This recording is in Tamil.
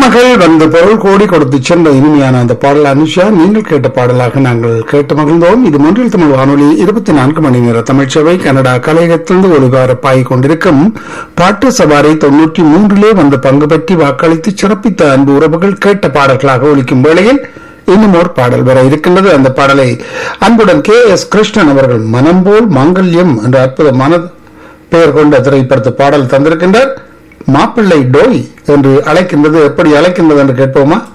மகள் வந்த பொருள் கோடி கொடுத்து சென்ற இனிமையான அந்த பாடல் அனுஷா நீங்கள் கேட்ட பாடலாக நாங்கள் கேட்டு மகிழ்ந்தோம் இது மொன்றில் தமிழ் வானொலி இருபத்தி நான்கு மணி நேர தமிழ்ச்சபை கனடா கலையகத்திலிருந்து ஒளிபரப்பாகிக் கொண்டிருக்கும் பாட்டு சவாரி தொன்னூற்றி மூன்றிலே வந்து பங்கு பெற்றி வாக்களித்து சிறப்பித்த அன்பு உறவுகள் கேட்ட பாடல்களாக ஒலிக்கும் வேளையில் இன்னும் ஒரு பாடல் வர இருக்கின்றது அந்த பாடலை அன்புடன் கே எஸ் கிருஷ்ணன் அவர்கள் மனம் போல் மாங்கல்யம் என்ற அற்புதமான பெயர் கொண்ட திரைப்படத்து பாடல் தந்திருக்கின்றார் மாப்பிள்ளை டோய் என்று அழைக்கின்றது எப்படி அழைக்கின்றது என்று கேட்போமா